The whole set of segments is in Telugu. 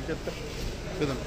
చెప్తా చూద్దాం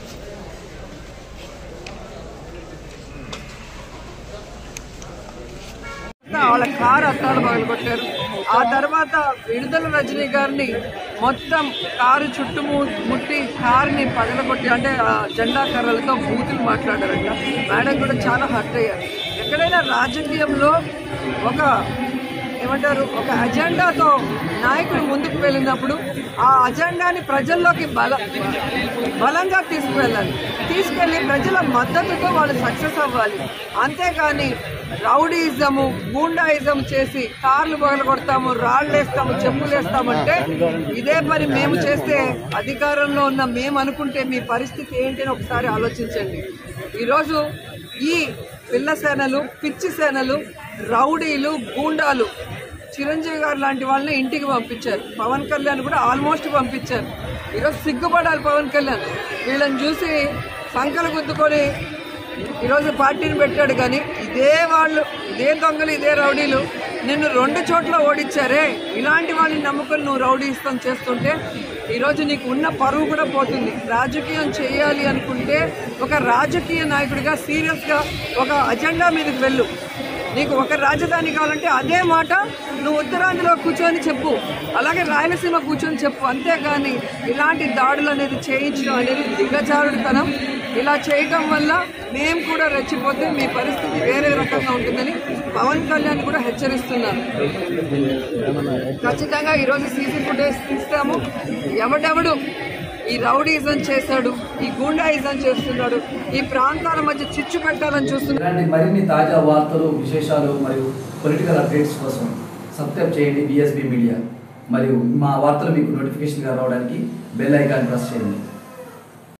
వాళ్ళ కారు అద్దాలు పగలగొట్టారు ఆ తర్వాత విడుదల రజనీ గారిని మొత్తం కారు చుట్టుము ముట్టి కారుని పగలగొట్టి అంటే ఆ జెండా కర్రలతో బూతులు మాట్లాడారంట మేడం కూడా చాలా హర్ట్ అయ్యారు ఎక్కడైనా రాజకీయంలో ఒక ఏమంటారు ఒక అజెండాతో నాయకుడు ముందుకు వెళ్ళినప్పుడు ఆ అజెండాని ప్రజల్లోకి బల బలంగా తీసుకువెళ్ళాలి తీసుకెళ్లి ప్రజల మద్దతుతో వాళ్ళు సక్సెస్ అవ్వాలి అంతేకాని రౌడీయిజము గూండాయిజం చేసి కార్లు పగల కొడతాము రాళ్ళు వేస్తాము చెప్పులు వేస్తామంటే ఇదే పని మేము చేస్తే అధికారంలో ఉన్న మేము అనుకుంటే మీ పరిస్థితి ఏంటి అని ఒకసారి ఆలోచించండి ఈరోజు ఈ పిల్ల సేనలు పిచ్చి సేనలు రౌడీలు గూండాలు చిరంజీవి గారు లాంటి వాళ్ళని ఇంటికి పంపించారు పవన్ కళ్యాణ్ కూడా ఆల్మోస్ట్ పంపించారు ఈరోజు సిగ్గుపడాలి పవన్ కళ్యాణ్ వీళ్ళని చూసి సంకలు గుద్దుకొని ఈరోజు పార్టీని పెట్టాడు కానీ ఇదే వాళ్ళు ఇదే దొంగలు ఇదే రౌడీలు నిన్ను రెండు చోట్ల ఓడించారే ఇలాంటి వాళ్ళని నమ్ముకొని నువ్వు రౌడీస్తం చేస్తుంటే ఈరోజు నీకు ఉన్న పరువు కూడా పోతుంది రాజకీయం చేయాలి అనుకుంటే ఒక రాజకీయ నాయకుడిగా సీరియస్గా ఒక అజెండా మీదకి వెళ్ళు నీకు ఒక రాజధాని కావాలంటే అదే మాట నువ్వు ఉత్తరాంధ్రలో కూర్చొని చెప్పు అలాగే రాయలసీమ కూర్చొని చెప్పు అంతేగాని ఇలాంటి దాడులు అనేది చేయించడం అనేది దిగజారుడుతనం ఇలా చేయటం వల్ల మేము కూడా రెచ్చిపోతే మీ పరిస్థితి వేరే రకంగా ఉంటుందని పవన్ కళ్యాణ్ కూడా హెచ్చరిస్తున్నారు ఖచ్చితంగా ఈరోజు సీసీ ఫుటేజ్ తీస్తాము ఎవడెవడు ఈ రౌడీజం చేశాడు ఈ గూండాయిజం చేస్తున్నాడు ఈ ప్రాంతాల మధ్య చిచ్చు పెట్టాలని చూస్తున్నాడు ఇలాంటి మరిన్ని తాజా వార్తలు విశేషాలు మరియు పొలిటికల్ అప్డేట్స్ కోసం సబ్స్క్రైబ్ చేయండి బిఎస్బి మీడియా మరియు మా వార్తలు మీకు నోటిఫికేషన్గా రావడానికి బెల్ ఐకాన్ ప్రెస్ చేయండి